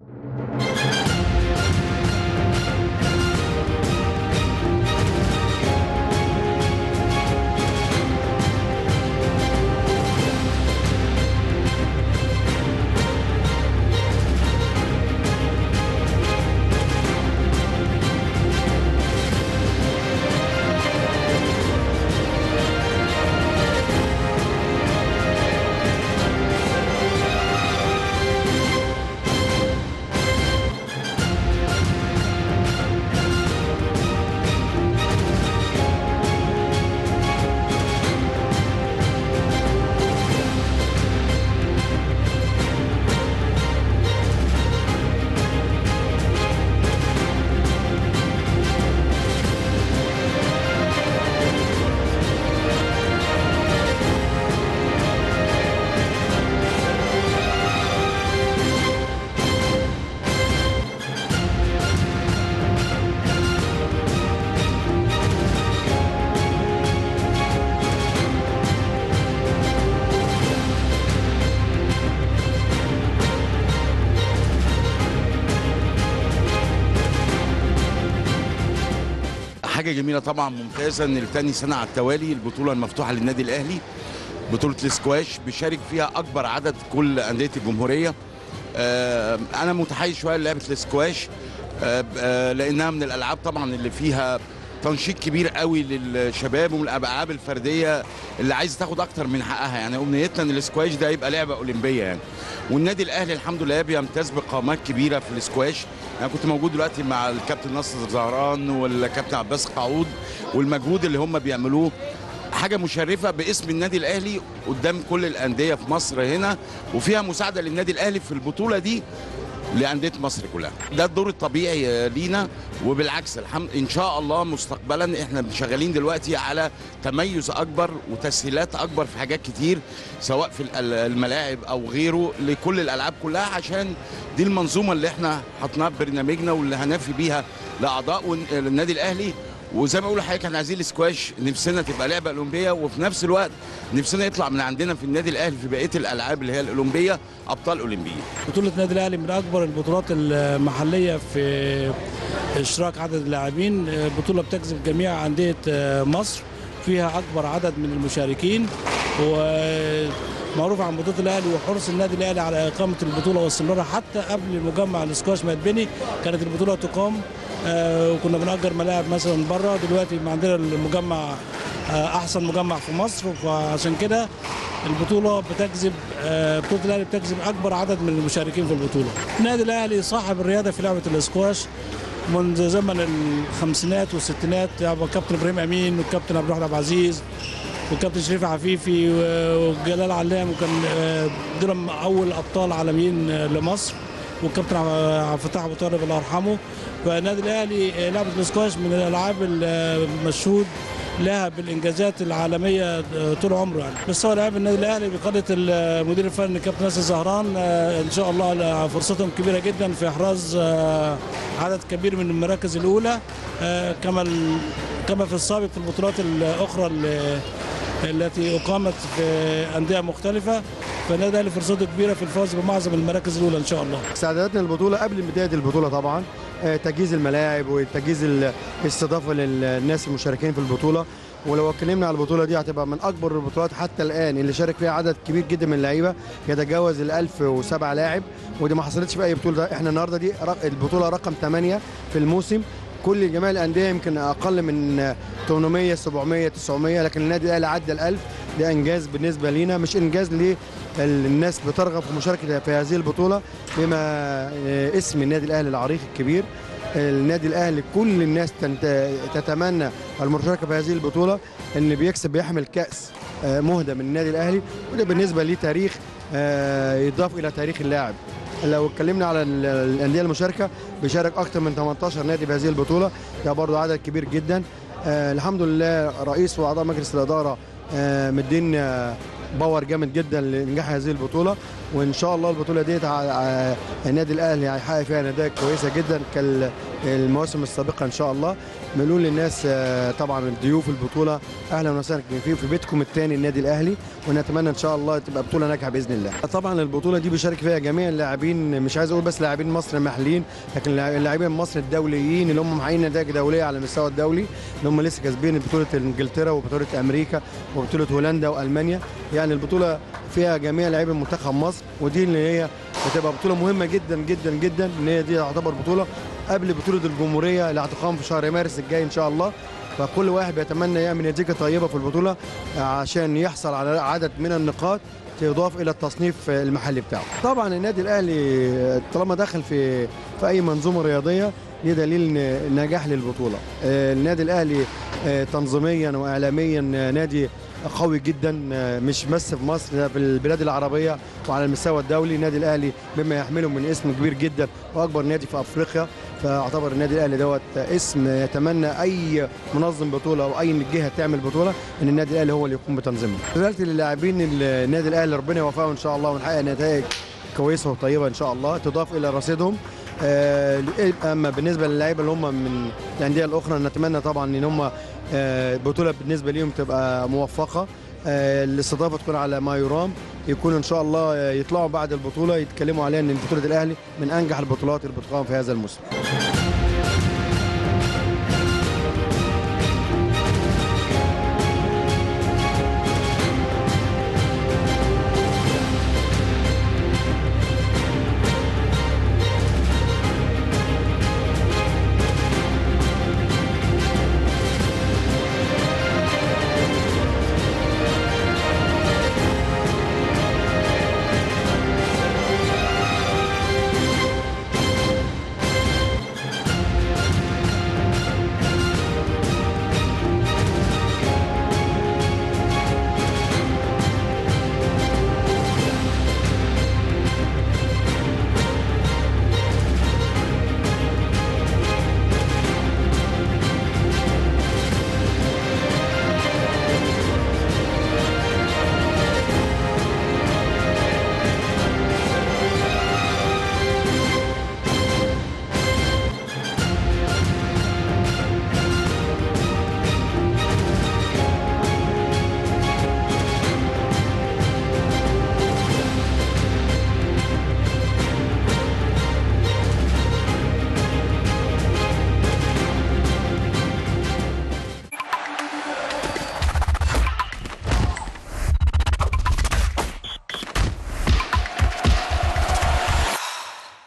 حاجه جميله طبعا ممتازه ان لتاني سنه على التوالي البطوله المفتوحه للنادي الاهلي بطوله الاسكواش بيشارك فيها اكبر عدد كل انديه الجمهوريه آه، انا متحيز شويه للعبه الاسكواش آه، آه، لانها من الالعاب طبعا اللي فيها تنشيط كبير قوي للشباب ومن الالعاب الفرديه اللي عايزه تاخد اكتر من حقها يعني امنيتنا ان الاسكواش ده يبقى لعبه اولمبيه يعني والنادي الاهلي الحمد لله بيمتاز بقامات كبيره في الاسكواش انا كنت موجود دلوقتي مع الكابتن نصر زهران والكابتن عباس قعود والمجهود اللي هم بيعملوه حاجه مشرفه باسم النادي الاهلي قدام كل الانديه في مصر هنا وفيها مساعده للنادي الاهلي في البطوله دي لانديه مصر كلها ده الدور الطبيعي لينا وبالعكس الحمد ان شاء الله مستقبلا احنا شغالين دلوقتي على تميز اكبر وتسهيلات اكبر في حاجات كتير سواء في ال- الملاعب او غيره لكل الالعاب كلها عشان دي المنظومه اللي احنا حطناها في برنامجنا واللي هنفي بيها لاعضاء ون- النادي الاهلي وزي ما بقول لحضرتك احنا عايزين السكواش نفسنا تبقى لعبه اولمبيه وفي نفس الوقت نفسنا يطلع من عندنا في النادي الاهلي في بقيه الالعاب اللي هي الاولمبيه ابطال اولمبيين بطولة النادي الأهلي من أكبر البطولات المحلية في اشتراك عدد اللاعبين بطولة بتجذب جميع أندية مصر فيها أكبر عدد من المشاركين ومعروف عن بطولة الأهلي وحرص النادي الأهلي على إقامة البطولة واستمرارها حتى قبل مجمع الاسكواش ما يتبني كانت البطولة تقام آه، وكنا بنأجر ملاعب مثلا بره دلوقتي عندنا المجمع آه، أحسن مجمع في مصر وعشان كده البطولة بتجذب آه، بطولة الأهلي بتجذب أكبر عدد من المشاركين في البطولة. النادي الأهلي صاحب الريادة في لعبة الاسكواش منذ زمن الخمسينات والستينات يعني الكابتن إبراهيم أمين والكابتن عبد الواحد عبد العزيز والكابتن شريف عفيفي وجلال علام وكان آه، دول أول أبطال عالميين آه، لمصر والكابتن عبد الفتاح أبو طالب الله يرحمه فالنادي الأهلي آه، لعبة الاسكواش من الألعاب المشهود لها بالانجازات العالميه طول عمره يعني بس هو لاعب النادي الاهلي بقياده المدير الفني كابتن ناصر زهران آه، ان شاء الله فرصتهم كبيره جدا في احراز آه، عدد كبير من المراكز الاولى آه، كما ال- كما في السابق في البطولات الاخرى اللي التي اقامت في انديه مختلفه فالنادي الاهلي فرصته كبيره في الفوز بمعظم المراكز الاولى ان شاء الله استعداداتنا للبطوله قبل بدايه البطوله طبعا آه، تجهيز الملاعب وتجهيز ال- الاستضافه للناس المشاركين في البطوله ولو اتكلمنا على البطوله دي هتبقى من اكبر البطولات حتى الان اللي شارك فيها عدد كبير جدا من اللعيبه يتجاوز ال 1007 لاعب ودي ما حصلتش في اي بطوله ده احنا النهارده دي رق- البطوله رقم 8 في الموسم كل جميع الانديه يمكن اقل من 800 700 900 لكن النادي الاهلي عدى ال 1000 ده انجاز بالنسبه لينا مش انجاز ليه الناس بترغب في مشاركه في هذه البطوله بما آه، اسم النادي الاهلي العريق الكبير النادي الاهلي كل الناس تنت- تتمنى المشاركه في هذه البطوله ان بيكسب بيحمل كاس آه، مهدى من النادي الاهلي وده بالنسبه ليه تاريخ آه، يضاف الى تاريخ اللاعب لو اتكلمنا على ال- الانديه المشاركه بيشارك اكثر من 18 نادي في هذه البطوله ده برضه عدد كبير جدا آه، الحمد لله رئيس واعضاء مجلس الاداره آه، مدين آه، باور جامد جدا لانجاح هذه البطوله وان شاء الله البطوله ديت ع- ع- النادي الاهلي هيحقق فيها نتائج كويسه جدا كالمواسم السابقه ان شاء الله بنقول للناس آه، طبعا ضيوف البطوله اهلا وسهلا في في بيتكم الثاني النادي الاهلي ونتمنى ان شاء الله تبقى بطوله ناجحه باذن الله. طبعا البطوله دي بيشارك فيها جميع اللاعبين مش عايز اقول بس لاعبين مصر المحليين لكن لاع- اللاعبين مصر الدوليين اللي هم محققين نتائج دوليه على المستوى الدولي اللي هم لسه كاسبين بطوله انجلترا وبطوله امريكا وبطوله هولندا والمانيا يعني البطوله فيها جميع لاعبي منتخب مصر ودي اللي هي بتبقى بطوله مهمه جدا جدا جدا ان هي دي تعتبر بطوله قبل بطوله الجمهوريه اللي هتقام في شهر مارس الجاي ان شاء الله فكل واحد بيتمنى يعمل نتيجه طيبه في البطوله عشان يحصل على عدد من النقاط تضاف الى التصنيف المحلي بتاعه. طبعا النادي الاهلي طالما دخل في في اي منظومه رياضيه دي دليل ن- نجاح للبطوله. آه، النادي الاهلي آه، تنظيميا واعلاميا آه، نادي قوي جدا آه، مش بس في مصر ده في البلاد العربيه وعلى المستوى الدولي النادي الاهلي بما يحمله من اسم كبير جدا واكبر نادي في افريقيا فاعتبر النادي الاهلي دوت اسم يتمنى اي منظم بطوله او اي جهه تعمل بطوله ان النادي الاهلي هو اللي يقوم بتنظيمها. رسالتي للاعبين النادي الاهلي ربنا يوفقهم ان شاء الله ونحقق نتائج كويسه وطيبه ان شاء الله تضاف الى رصيدهم آه، اما بالنسبه للعيبه اللي هم من الانديه الاخرى نتمنى طبعا ان هم آه، البطوله بالنسبه ليهم تبقى موفقه آه، الاستضافه تكون على ما يرام يكون ان شاء الله آه، يطلعوا بعد البطوله يتكلموا عليها ان بطوله الاهلي من انجح البطولات اللي بتقام في هذا الموسم